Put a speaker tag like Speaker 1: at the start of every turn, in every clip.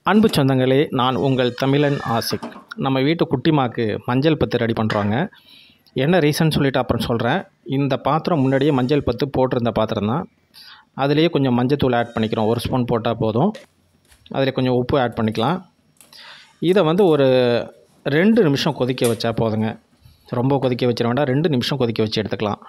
Speaker 1: அன்பு சொந்தங்களே நான் உங்கள் தமிழன் ஆசிக் நம்ம வீட்டு குட்டிமாக்கு மஞ்சள் பத்து ரெடி பண்ணுறாங்க என்ன ரீசன் சொல்லிட்டு அப்புறம் சொல்கிறேன் இந்த பாத்திரம் முன்னாடியே மஞ்சள் பத்து போட்டிருந்த பாத்திரம் தான் அதுலேயே கொஞ்சம் மஞ்சத்தூள் ஆட் பண்ணிக்கிறோம் ஒரு ஸ்பூன் போட்டால் போதும் அதில் கொஞ்சம் உப்பு ஆட் பண்ணிக்கலாம் இதை வந்து ஒரு ரெண்டு நிமிஷம் கொதிக்க வச்சா போதுங்க ரொம்ப கொதிக்க வச்சிட வேண்டாம் ரெண்டு நிமிஷம் கொதிக்க வச்சு எடுத்துக்கலாம்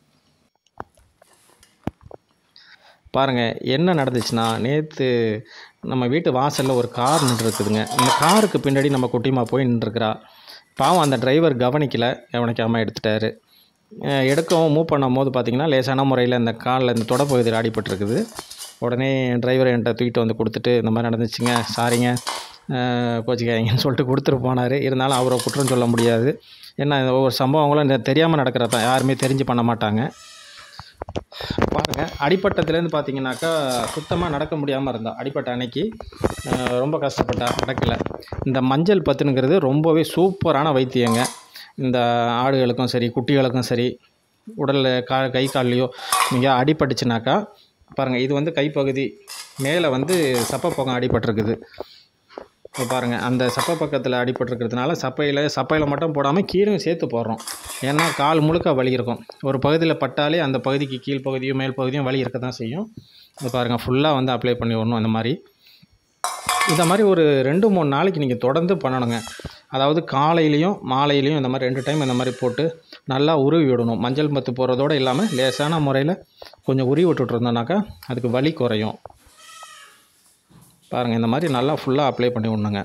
Speaker 1: பாருங்கள் என்ன நடந்துச்சுன்னா நேற்று நம்ம வீட்டு வாசலில் ஒரு கார் நின்றுருக்குதுங்க இந்த காருக்கு பின்னாடி நம்ம குட்டிமா போய் நின்றுருக்கிறா பாவம் அந்த டிரைவர் கவனிக்கல கவனிக்காமல் எடுத்துட்டாரு அஹ் எடுக்கவும் மூவ் பண்ணும் போது பார்த்திங்கன்னா லேசான முறையில் இந்த காலில் இந்த தொடப்பகுதியில் அடிபட்டிருக்குது உடனே டிரைவர் என்கிட்ட தூக்கிட்டு வந்து கொடுத்துட்டு இந்த மாதிரி நடந்துச்சுங்க சாரிங்க அஹ் கோச்சிக்காதீங்கன்னு சொல்லிட்டு கொடுத்துட்டு போனார் இருந்தாலும் அவரை குற்றம் சொல்ல முடியாது ஏன்னா இந்த ஒவ்வொரு சம்பவங்களும் இந்த தெரியாமல் நடக்கிறது தான் யாருமே தெரிஞ்சு பண்ண மாட்டாங்க பாருங்கள் அடிப்பட்டத்துலேருந்து பார்த்தீங்கன்னாக்கா சுத்தமாக நடக்க முடியாமல் இருந்தா அடிப்பட்ட அன்னைக்கு அஹ், ரொம்ப கஷ்டப்பட்டா நடக்கலை இந்த மஞ்சள் பத்துனுங்கிறது ரொம்பவே சூப்பரான வைத்தியங்க இந்த ஆடுகளுக்கும் சரி குட்டிகளுக்கும் சரி உடலில் கா கை கால்லையோ நீங்கள் அடிபட்டுச்சுனாக்கா பாருங்கள் இது வந்து கைப்பகுதி மேலே வந்து சப்பப்பக்கம் அடிபட்டிருக்குது இப்போ பாருங்கள் அந்த சப்பை பக்கத்தில் அடிபட்டிருக்கிறதுனால சப்பையில் சப்பையில் மட்டும் போடாமல் கீழும் சேர்த்து போடுறோம் ஏன்னா கால் முழுக்க வலி இருக்கும் ஒரு பகுதியில் பட்டாலே அந்த பகுதிக்கு கீழ் பகுதியும் மேல் பகுதியும் வலி இருக்க தான் செய்யும் இது பாருங்கள் ஃபுல்லாக வந்து அப்ளை பண்ணி விடணும் அந்த மாதிரி இந்த மாதிரி ஒரு ரெண்டு மூணு நாளைக்கு நீங்கள் தொடர்ந்து பண்ணணுங்க அதாவது காலையிலையும் மாலையிலையும் இந்த மாதிரி ரெண்டு டைம் இந்த மாதிரி போட்டு நல்லா உருவி விடணும் மஞ்சள் மத்து போடுறதோடு இல்லாமல் லேசான முறையில் கொஞ்சம் உருவி விட்டுட்டு இருந்தோம்னாக்கா அதுக்கு வலி குறையும் பாருங்கள் இந்த மாதிரி நல்லா ஃபுல்லாக அப்ளை பண்ணி விடணுங்க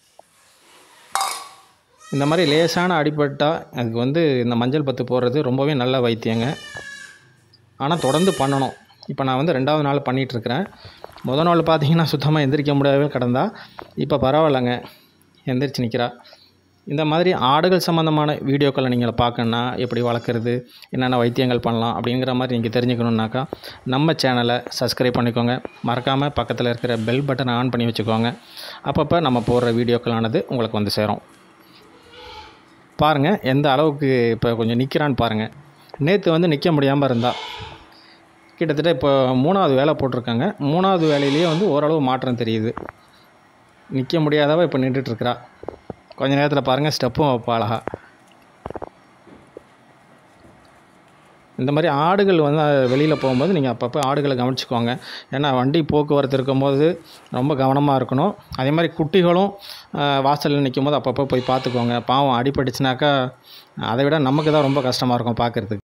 Speaker 1: இந்த மாதிரி லேசான அடிபட்டால் அதுக்கு வந்து இந்த மஞ்சள் பத்து போடுறது ரொம்பவே நல்ல வைத்தியங்க ஆனால் தொடர்ந்து பண்ணணும் இப்போ நான் வந்து ரெண்டாவது நாள் பண்ணிகிட்ருக்கிறேன் முத நாள் பார்த்தீங்கன்னா சுத்தமாக எந்திரிக்க முடியாதவே கிடந்தா இப்போ பரவாயில்லைங்க எந்திரிச்சு நிற்கிறா இந்த மாதிரி ஆடுகள் சம்மந்தமான வீடியோக்களை நீங்கள் பார்க்கணுன்னா எப்படி வளர்க்குறது என்னென்ன வைத்தியங்கள் பண்ணலாம் அப்படிங்கிற மாதிரி நீங்கள் தெரிஞ்சுக்கணுன்னாக்கா நம்ம சேனலை சப்ஸ்கிரைப் பண்ணிக்கோங்க மறக்காமல் பக்கத்தில் இருக்கிற பெல் பட்டனை ஆன் பண்ணி வச்சுக்கோங்க அப்பப்போ நம்ம போடுற வீடியோக்களானது உங்களுக்கு வந்து சேரும் பாருங்கள் எந்த அளவுக்கு இப்போ கொஞ்சம் நிற்கிறான்னு பாருங்கள் நேற்று வந்து நிற்க முடியாமல் இருந்தா கிட்டத்தட்ட இப்போ மூணாவது வேலை போட்டிருக்காங்க மூணாவது வேலையிலேயே வந்து ஓரளவு மாற்றம் தெரியுது நிற்க முடியாதவ இப்போ நின்றுட்டுருக்குறா கொஞ்ச நேரத்தில் பாருங்கள் ஸ்டெப்பும் வைப்பா அழகா இந்த மாதிரி ஆடுகள் வந்து வெளியில் போகும்போது நீங்கள் அப்பப்போ ஆடுகளை கவனிச்சுக்கோங்க ஏன்னா வண்டி போக்குவரத்து இருக்கும்போது ரொம்ப கவனமாக இருக்கணும் அதே மாதிரி குட்டிகளும் ஆஹ், வாசலில் நிற்கும் போது அப்பப்போ போய் பார்த்துக்கோங்க பாவம் அடிபட்டுச்சுனாக்கா அதை விட நமக்கு தான் ரொம்ப கஷ்டமாக இருக்கும் பார்க்குறதுக்கு